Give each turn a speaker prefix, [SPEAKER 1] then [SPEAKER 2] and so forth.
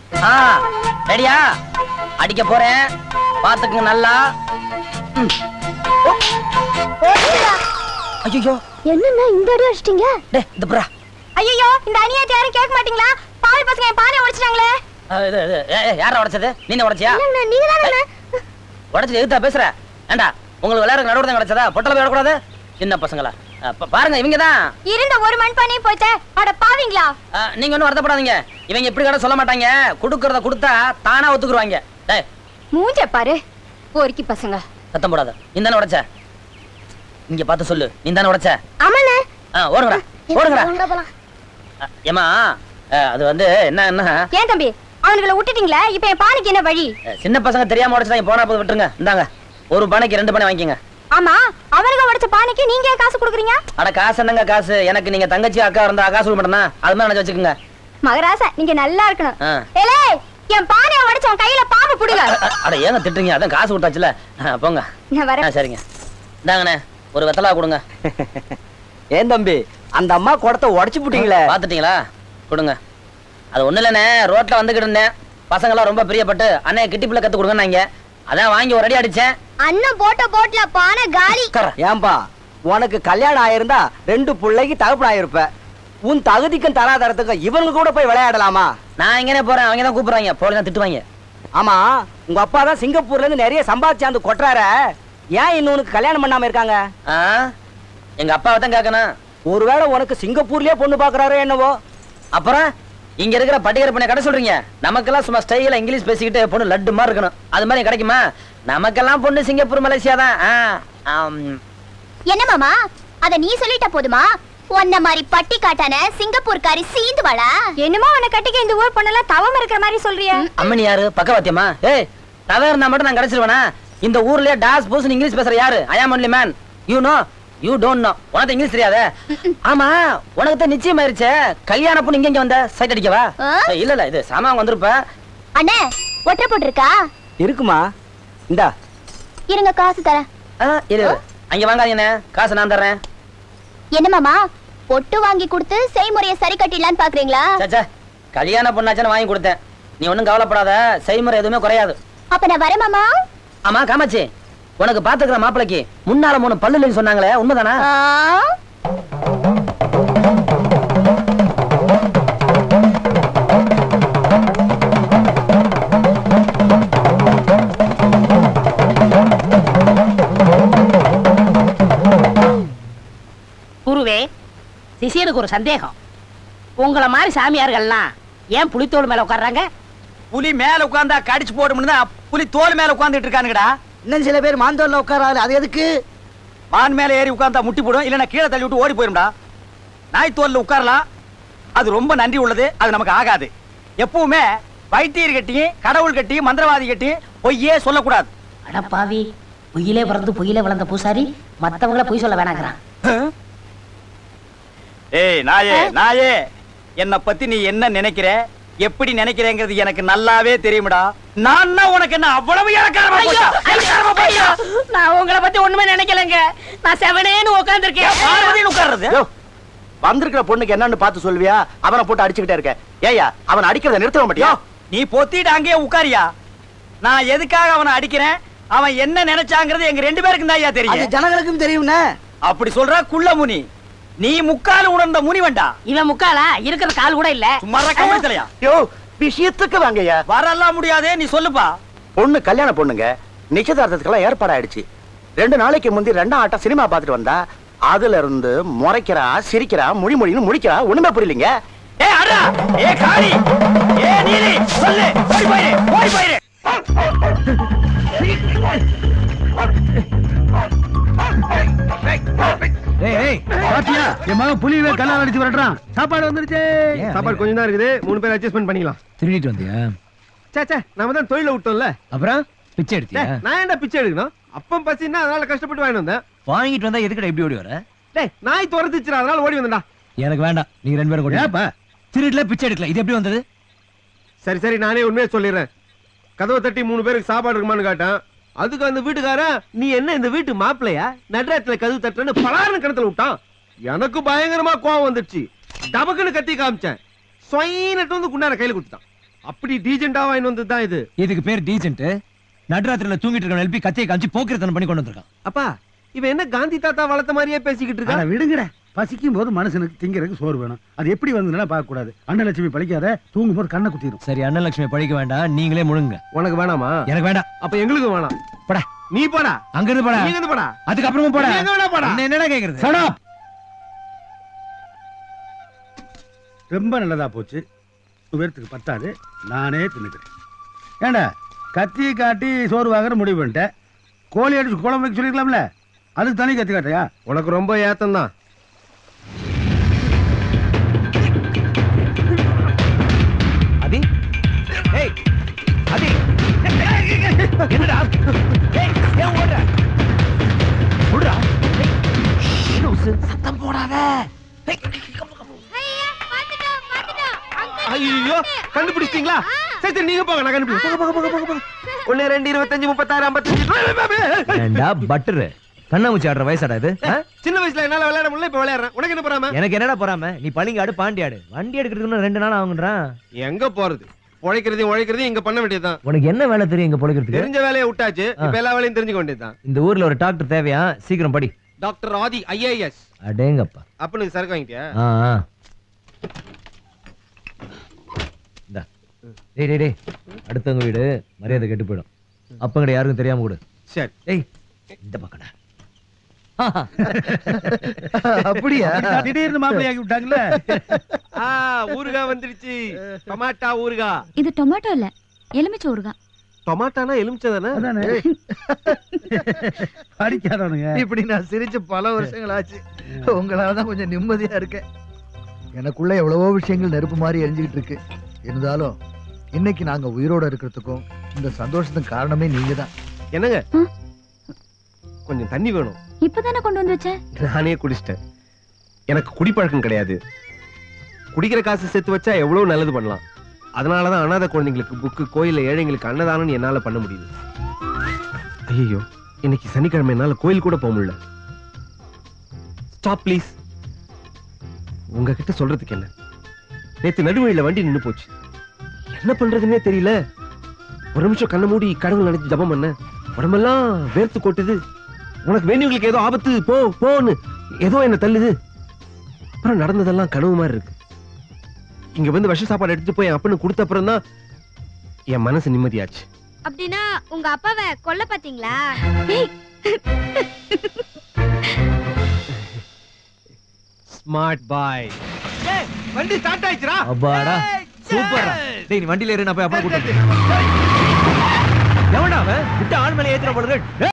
[SPEAKER 1] ஆ ரெடியா அடிக்க போறேன் பாத்துக்குங்க நல்லா ஐயோ
[SPEAKER 2] என்னண்ணா இந்த அடி அடிச்சிட்டீங்க
[SPEAKER 1] டே இந்த புறா
[SPEAKER 2] ஐயோ இந்த அநியாயத்தை யாரும் கேட்க மாட்டீங்களா பாவி பசங்க என் பானை உடைச்சிட்டாங்களே
[SPEAKER 1] அஹ், இது இது ஏ, ஏ, யாரா உடைச்சது நீங்க உடைச்சியா
[SPEAKER 2] இல்லண்ணா நீங்க தானே
[SPEAKER 1] உடைச்சது எதுத்தா பேசுற ஏண்டா உங்களுக்கு விளையாட நடுவுறதம் கிடைச்சதா பொட்டல போய் விடக்கூடாது சின்ன பசங்களா அஹ், பா- பாருங்க இவங்க தான்
[SPEAKER 2] இருந்த ஒரு மண் பானையும் போச்சே அட பாவிங்களா
[SPEAKER 1] நீங்க ஒன்றும் வருத்தப்படாதீங்க இவங்க இப்படி கடை சொல்ல மாட்டாங்க கொடுக்கறத கொடுத்தா தானா ஒத்துக்குருவாங்க டேய்
[SPEAKER 2] மூஞ்ச பாரு போரிக்கி பசங்க
[SPEAKER 1] சத்தம் போடாத நீ தானே உடைச்ச இங்க பார்த்து சொல்லு நீ தானே உடைச்ச
[SPEAKER 2] ஆமாண்ணே
[SPEAKER 1] ஆ, ஓடுங்கடா ஓடுங்கடா
[SPEAKER 2] உள்ள போலாம்.
[SPEAKER 1] அஹ், ஏம்மா அஹ், அது வந்து என்ன என்ன
[SPEAKER 2] ஏன் தம்பி அவனுங்களை விட்டுட்டீங்களே இப்ப என் பானைக்கு என்ன வழி
[SPEAKER 1] அஹ், சின்ன பசங்க தெரியாம உடைச்சிட்டாங்க போனா போது விட்டுருங்க இந்தாங்க ஒரு பானைக்கு ரெண்டு பானை வாங்கிக்கோங்க
[SPEAKER 2] ஆமா அவனுங்க உடைச்ச பானைக்கு நீங்க ஏன் காசு கொடுக்குறீங்க
[SPEAKER 1] அட காசு என்னங்க காசு எனக்கு நீங்க தங்கச்சி அக்கா இருந்தா காசு கொடுக்க மாட்டேனா அது மாதிரி நினைச்சு வச்சுக்கோங்க
[SPEAKER 2] மகராசா நீங்க நல்லா இருக்கணும்
[SPEAKER 1] ஆ.
[SPEAKER 2] ஏலே என் பானையை உடைச்ச உன் கையில பாம்பு புடுங்க
[SPEAKER 1] அ- அட ஏங்க திட்டுறீங்க அதான் காசு கொடுத்தாச்சுல அஹ், போங்க
[SPEAKER 2] நான்
[SPEAKER 1] ஆ,
[SPEAKER 2] வரேன்
[SPEAKER 1] சரிங்க இந்தாங்கண்ணே ஒரு வெத்தலா கொடுங்க
[SPEAKER 3] ஏன் தம்பி அந்த அம்மா குடத்தை உடைச்சு போட்டீங்களே
[SPEAKER 1] பாத்துட்டீங்களா கொடுங்க அது ஒண்ணு இல்லண்ணே ரோட்ல வந்துகிட்டு இருந்தேன் பசங்களாம் ரொம்ப பிரியப்பட்டு அண்ணே கிட்டிப்புல கத்து கொடுங்கன்னாங்க அதான் வாங்கி ஒரு அடி அடிச்சேன்
[SPEAKER 2] அண்ணன் போட்ட போட்ல பானை காலி
[SPEAKER 1] உட்கார்றேன்.
[SPEAKER 3] ஏன்பா உனக்கு கல்யாணம் ஆயிருந்தா ரெண்டு பிள்ளைக்கு தகப்பன் ஆயிருப்ப உன் தகுதிக்கும் தராதரத்துக்கும் இவங்க கூட போய் விளையாடலாமா
[SPEAKER 1] நான் எங்கனே போறேன் அவங்க தான் கூப்பிடுறாங்க போலாம் திட்டுவாங்க
[SPEAKER 3] ஆமா உங்க அப்பா தான் சிங்கப்பூர்ல இருந்து நிறைய சம்பாதிச்சு அந்த கொட்டுறார ஏன் இன்னும் உனக்கு கல்யாணம் பண்ணாம இருக்காங்க
[SPEAKER 1] ஆ எங்க அப்பாவை தான் கேட்கணும்
[SPEAKER 3] ஒருவேளை உனக்கு சிங்கப்பூர்லயே பொண்ணு பாக்குறாரோ என்னவோ
[SPEAKER 1] அப்புறம் இங்க இருக்கிற பட்டிகர் பண்ண கடை சொல்றீங்க நமக்கெல்லாம் சும்மா ஸ்டைல இங்கிலீஷ் பேசிக்கிட்டு பொண்ணு லட்டு மாதிரி இருக்கணும் அது மாதிரி கிடைக்குமா நமக்கெல்லாம் பொண்ணு சிங்கப்பூர் மலேசியா தான் ஆ, ஆம்.
[SPEAKER 2] என்ன மாமா அத நீ சொல்லிட்ட போதுமா உன்ன மாதிரி பட்டி காட்டான சிங்கப்பூர்காரி சீந்து வாடா என்னமோ உன்னை கட்டிக்க இந்த ஊர் பொண்ணெல்லாம் தவம் இருக்கிற மாதிரி சொல்றிய
[SPEAKER 1] அம்மனி யாரு பக்கவாத்தியமா ஏய் தவ இருந்தா மட்டும் நான் கிடைச்சிருவேனா இந்த ஊர்லயே டாஸ் பூஸ் இங்கிலீஷ் பேசுற யாரு I am only man you know you don't know உனக்கு இங்கிலீஷ் தெரியாதே ஆமா உனக்கு தான் நிச்சயம் ஆயிருச்சே கல்யாண பொண்ணு இங்க இங்க வந்த சைட் அடிக்கவா
[SPEAKER 2] ஆ?
[SPEAKER 1] ஏய், இல்ல இல்ல இது சாமான் வந்திருப்ப
[SPEAKER 2] அண்ணே ஒற்றை போட்டிருக்கா
[SPEAKER 3] இருக்குமா இந்தா
[SPEAKER 2] இருங்க காசு தரேன்
[SPEAKER 1] ஆ, இரு இரு. அங்க வாங்காதீங்கண்ணே காசு நான் தர்றேன்
[SPEAKER 2] என்ன மாமா பொட்டு வாங்கி கொடுத்து செய்முறையை சரி கட்டிடலான்னு பாக்குறீங்களா
[SPEAKER 1] சச்சா கல்யாண பொண்ணாச்சுன்னு வாங்கி கொடுத்தேன் நீ ஒண்ணும் கவலைப்படாத செய்முறை எதுவுமே குறையாது
[SPEAKER 2] அப்ப நான் வரேன் மாமா
[SPEAKER 1] ஆமா காமாச்சி உனக்கு பாத்துக்கிற மாப்பிளைக்கு முன்னால மூணு பல்லு இல்லைன்னு சொன்னாங்களே உண்மைதானா
[SPEAKER 2] ஆ?
[SPEAKER 4] குருவே சிஷியனுக்கு ஒரு சந்தேகம் உங்கள மாதிரி சாமியார்கள்லாம் ஏன் புலித்தோல் மேல உட்கார்றாங்க
[SPEAKER 5] புலி மேல உட்கார்ந்தா கடிச்சு போடும்னு தான் புலி தோல் மேல உட்கார்ந்துட்டு இருக்கானுங்கடா
[SPEAKER 3] இன்னும் சில பேர் மாந்தோல்ல உட்காராது அது எதுக்கு
[SPEAKER 5] மான் மேல ஏறி உட்கார்ந்தா முட்டி போடும் இல்லைன்னா கீழே தள்ளி விட்டு ஓடி போயிரும்டா நாய் தோல்ல உட்காரலாம் அது ரொம்ப நன்றி உள்ளது அது நமக்கு ஆகாது எப்பவுமே வைத்தியர் கட்டியும் கடவுள் கட்டியும் மந்திரவாதி கட்டியும் பொய்யே சொல்லக்கூடாது
[SPEAKER 4] அட பாவி பொய்யிலே பிறந்து பொய்யிலே வளர்ந்த பூசாரி மத்தவங்கள பொய் சொல்ல வேணாங்கிறான்
[SPEAKER 5] ஏய் நாயே நாயே என்னை பத்தி நீ என்ன நினைக்கிற எப்படி நினைக்கிறேங்கிறது எனக்கு நல்லாவே தெரியும்டா நான் உனக்கு என்ன அவ்வளவு இறக்காரமா போச்சா? இளக்காரமா போச்சா?
[SPEAKER 4] நான் உங்களை பத்தி ஒண்ணுமே நினைக்கலங்க நான் செவனேன்னு உட்கார்ந்திருக்கேன்
[SPEAKER 5] பார்வதின்னு உட்கார்றது
[SPEAKER 3] யோ, வந்திருக்கிற பொண்ணுக்கு என்னன்னு பார்த்து சொல்வியா அவனை போட்டு அடிச்சுக்கிட்டே இருக்க ஏயா அவன் அடிக்கிறத நிறுத்த மாட்டியா
[SPEAKER 5] யோ, நீ பொத்திட்டு அங்கேயே உட்காரியா நான் எதுக்காக அவனை அடிக்கிறேன் அவன் என்ன நினைச்சாங்கிறது எங்க ரெண்டு பேருக்கும் தான் ஐயா தெரியும்
[SPEAKER 3] ஜனங்களுக்கும் தெரியும்னே
[SPEAKER 5] அப்படி சொல்ற குள்ள முனி நீ முக்கால் உணர்ந்த முனிவன்டா
[SPEAKER 4] இவன் முக்காலா இருக்கிற கால் கூட இல்ல
[SPEAKER 5] சும்மா கம்பளத்திலையா
[SPEAKER 3] யோ விஷயத்துக்கு வாங்கய்யா
[SPEAKER 5] வரலாம் முடியாதே நீ சொல்லுப்பா
[SPEAKER 3] பொண்ணு கல்யாண பொண்ணுங்க நிச்சயதார்த்தத்துக்கெல்லாம் ஏற்பாடாயிடுச்சு ரெண்டு நாளைக்கு முந்தி ரெண்டாம் ஆட்டம் சினிமா பார்த்துட்டு வந்தா அதுல இருந்து முறைக்கிறா சிரிக்கிறா மொழி மொழின்னு முடிக்கிறா ஒண்ணுமே புரியலீங்க
[SPEAKER 5] ஏ அடா ஏ காளி ஏ நீலி சொல்லு ஓடி போயிரு ஓடி போயிரு
[SPEAKER 6] பாத்தியா என் மகன் புலியவே கல்லால் அடிச்சு வரட்டுறான் சாப்பாடு வந்துருச்சு
[SPEAKER 7] சாப்பாடு கொஞ்சம் தான் இருக்குது மூணு பேர் அட்ஜஸ்ட்மெண்ட் பண்ணிக்கலாம்
[SPEAKER 6] திருடிட்டு வந்தியா
[SPEAKER 7] சே சே நாம தான் தொழில விட்டோம்ல
[SPEAKER 6] அப்புறம் பிச்சை எடுத்தியா
[SPEAKER 7] டேய், நான் ஏன்டா பிச்சை எடுக்கணும் அப்பம் பசின்னா அதனால கஷ்டப்பட்டு வாங்கிட்டு வந்தேன்
[SPEAKER 6] வாங்கிட்டு வந்தா எதுக்குடா இப்படி ஓடி வர
[SPEAKER 7] டேய் நாய் துரத்துச்சுடா அதனால ஓடி வந்தேன்டா
[SPEAKER 6] எனக்கு வேண்டாம் நீங்க ரெண்டு பேரும் கூட ஏப்பா திருட்டுல பிச்சை எடுக்கல இது எப்படி வந்தது
[SPEAKER 7] சரி சரி நானே உண்மையை சொல்லிடுறேன் கதவை தட்டி மூணு பேருக்கு சாப்பாடு இருக்குமான்னு கேட்டேன் அதுக்கு அந்த வீட்டுக்காரன் நீ என்ன இந்த வீட்டு மாப்பிள்ளையா நடுராத்துல கதவு தட்டுறன்னு பலாருன்னு கிணத்துல விட்டான் எனக்கு பயங்கரமா கோவம் வந்துடுச்சு டபக்குன்னு கத்தி காமிச்சேன் சொயினட்டு வந்து குண்டான கையில கொடுத்துட்டான் அப்படி டீசெண்டா வாங்கி வந்தது தான் இது
[SPEAKER 8] இதுக்கு பேர் டீசென்ட் நடுராத்திரில தூங்கிட்டு இருக்க எழுப்பி கத்தியை காமிச்சு போக்கிரத்தனம் பண்ணி கொண்டு வந்திருக்கான்
[SPEAKER 7] அப்பா இவன் என்ன காந்தி தாத்தா வளர்த்த மாதிரியே பேசிக்கிட்டு
[SPEAKER 6] அட
[SPEAKER 7] இருக்கான்
[SPEAKER 6] விடுங்கடா பசிக்கும் போது மனுஷனுக்கு திங்கிறதுக்கு சோறு வேணும் அது எப்படி வந்ததுன்னா பார்க்க கூடாது அன்னலட்சுமி பழிக்காத தூங்கும் போது கண்ணை குத்திரும்
[SPEAKER 8] சரி அண்ணலட்சுமி பழிக்க வேண்டாம் நீங்களே முழுங்க
[SPEAKER 7] உனக்கு வேணாமா
[SPEAKER 8] எனக்கு வேண்டாம்
[SPEAKER 7] அப்ப எங்களுக்கு வேணாம்
[SPEAKER 8] போடா.
[SPEAKER 7] நீ போடா
[SPEAKER 8] அங்க இருந்து போடா
[SPEAKER 7] நீங்க இருந்து போடா
[SPEAKER 8] அதுக்கப்புறமா போடா
[SPEAKER 7] நீ எங்க வேணா போடா.
[SPEAKER 8] என்ன என்னடா கேக்குறது
[SPEAKER 6] சடா ரொம்ப நல்லதா போச்சு நூறு பேர்த்துக்கு பத்தாது நானே தின்னுக்கிறேன் ஏண்டா கத்தி காட்டி சோறு வாங்குற முடிவு பண்ணிட்டேன் கோழி அடிச்சு குழம்பு வைக்க சொல்லிருக்கலாம்ல அதுக்கு தனி கத்தி காட்டையா
[SPEAKER 7] உனக்கு ரொம்ப ஏத்தம் தான்
[SPEAKER 8] அதி ஏய் அதி என்னடா ஏய் ஏன் ஓடுற ஓடுறா ஏய், என்ன உசு? சத்தம் போடாத ஏய்,
[SPEAKER 7] ஐயோ கண்டுபிடிச்சிட்டீங்களா சரி சரி நீங்க போங்க நான் கண்டுபிடிச்சேன் போங்க போங்க போங்க போங்க ஒன்னு ரெண்டு இருபத்தஞ்சு முப்பத்தாறு ஐம்பத்தஞ்சு
[SPEAKER 8] ஏண்டா பட்டரு கண்ணாமூச்சி ஆடுற வயசாடா இது ஆ?
[SPEAKER 7] சின்ன வயசுல என்னால விளையாட முடியல இப்ப விளையாடுறேன் உனக்கு என்ன போறாம
[SPEAKER 8] எனக்கு என்னடா போறாம நீ பளிங்க ஆடு பாண்டி ஆடு வண்டி எடுக்கிறதுக்கு இன்னும் ரெண்டு நாள் ஆகுன்றான்
[SPEAKER 7] எங்க போறது உழைக்கிறதையும் உழைக்கிறதையும் இங்க பண்ண வேண்டியதுதான்
[SPEAKER 8] உனக்கு என்ன வேலை தெரியும் இங்க பொழைக்கிறதுக்கு
[SPEAKER 7] தெரிஞ்ச வேலையை விட்டாச்சு இப்ப எல்லா வேலையும் தெரிஞ்சுக்க வேண்டியதுதான்
[SPEAKER 8] இந்த ஊர்ல ஒரு டாக்டர் தேவையா சீக்கிரம் படி
[SPEAKER 7] டாக்டர் ஆதி ஐஏஎஸ்
[SPEAKER 8] அடேங்கப்பா
[SPEAKER 7] அப்பனுக்கு சரக்கு வாங்கிட்டியா
[SPEAKER 8] ஆ ஆ. இந்தா. டேய் டேய் டேய் அடுத்தவங்க வீடு மரியாதை கெட்டு போயிடும் அப்பங்கட யாருக்கும் தெரியாம கொடு
[SPEAKER 7] சரி
[SPEAKER 8] டேய் இந்த பக்கடா
[SPEAKER 6] அப்படியா திடீர்னு மாப்பிள்ளை ஆக்கி விட்டாங்கல்ல
[SPEAKER 7] ஆ ஊறுகாய் வந்துருச்சு டொமாட்டா ஊறுகாய்
[SPEAKER 2] இது டொமேட்டோ இல்ல எலுமிச்சை ஊறுகாய்
[SPEAKER 7] டொமாட்டானா எலுமிச்சை தானே
[SPEAKER 6] அதானே படிக்காதவனுங்க
[SPEAKER 9] இப்படி நான் சிரிச்சு பல வருஷங்கள் ஆச்சு உங்களால தான் கொஞ்சம் நிம்மதியா இருக்கேன் எனக்குள்ள எவ்வளவோ விஷயங்கள் நெருப்பு மாதிரி எரிஞ்சுக்கிட்டு இருக்கு இருந்தாலும் இன்னைக்கு நாங்க உயிரோட இருக்கிறதுக்கும் இந்த சந்தோஷத்துக்கு காரணமே நீங்க தான்
[SPEAKER 7] என்னங்க
[SPEAKER 2] ம்.
[SPEAKER 7] கொஞ்சம் தண்ணி வேணும்
[SPEAKER 2] இப்பதானே கொண்டு வந்து வச்சேன்
[SPEAKER 7] நானே குடிச்சிட்டேன் எனக்கு குடிப்பழக்கம் கிடையாது குடிக்கிற காசு சேர்த்து வச்சா எவ்வளவு நல்லது பண்ணலாம் அதனாலதான் அனாதை குழந்தைங்களுக்கு புக்கு கோயில்ல ஏழைங்களுக்கு அன்னதானம் என்னால பண்ண முடியுது ஐயோ இன்னைக்கு சனிக்கிழமை என்னால கோயில் கூட போக முடியல ஸ்டாப் ப்ளீஸ் உங்ககிட்ட சொல்றதுக்கு என்ன நேத்து நடுவழியில வண்டி நின்னு போச்சு என்ன பண்றதுன்னே தெரியல ஒரு நிமிஷம் கண்ணை மூடி கடவுள் நினைச்சு ஜபம் பண்ண உடம்பெல்லாம் வேர்த்து கொட்டுது உனக்கு வேண்டியவங்களுக்கு ஏதோ ஆபத்து போ போன்னு ஏதோ என்ன தள்ளுது அப்புறம் நடந்ததெல்லாம் கனவு மாதிரி இருக்கு இங்க வந்து விஷ சாப்பாடு எடுத்துட்டு போய் என் அப்பனு கொடுத்த அப்புறம் தான் என் மனசு நிம்மதியாச்சு
[SPEAKER 2] அப்படின்னா உங்க அப்பாவை கொல்ல பாத்தீங்களா
[SPEAKER 7] ஸ்மார்ட் பாய் வண்டி ஸ்டார்ட் ஆயிடுச்சுடா
[SPEAKER 8] அப்பாடா சூப்பர் டேய் நீ வண்டியில ஏறு நான் போய் அப்பா கூட்டிட்டு எவன்டா அவன் விட்டு ஆள் மேல ஏத்துற போல இருக்கு.